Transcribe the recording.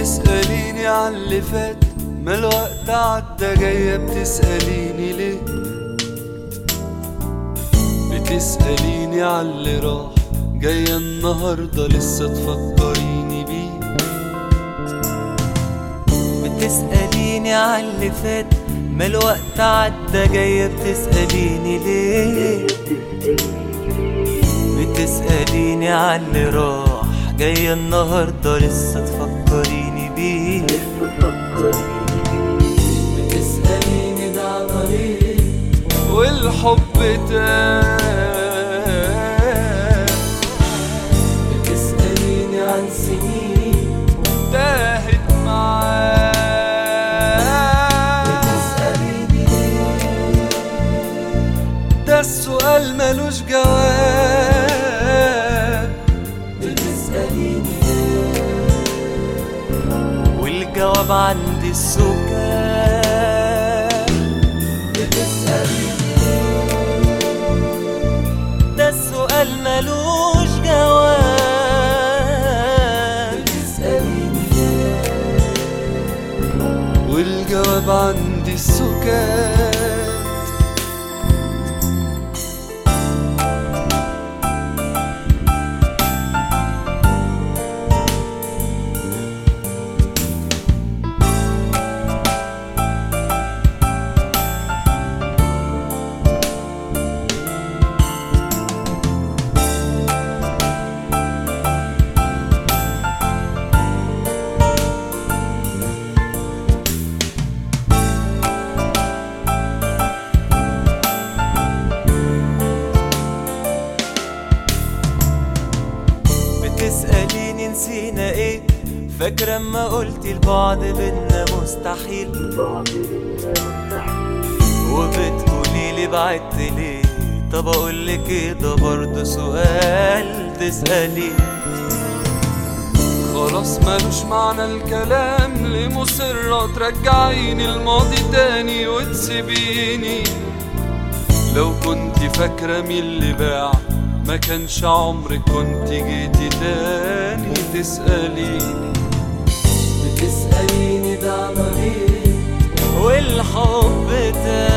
بتسأليني عاللي فات ما الوقت عدى جاية بتسأليني ليه بتسأليني عاللي راح جاية النهاردة لسه تفكريني بيه بتسأليني عاللي فات ما الوقت عدى جاية بتسأليني ليه بتسأليني عاللي راح جاية النهاردة لسه تفكريني بيه بتسأليني ده عمل ايه والحب تاه بتسأليني عن سنين تاهت معاه بتسأليني ده السؤال ملوش جواب بتسأليني والجواب عندي السكان بتسأليني ده السؤال ملوش جواب بتسأليني والجواب عندي السكات بتسأليني نسينا ايه فاكرة اما قلتي البعد بينا مستحيل وبتقولي لي بعدت ليه طب اقولك ايه ده برضه سؤال تسألي خلاص ملوش معنى الكلام ليه مصرة ترجعيني الماضي تاني وتسيبيني لو كنت فاكرة مين اللي باع ما كانش عمرك كنت جيتي تاني تسأليني بتسأليني ده عمل ايه والحب تاني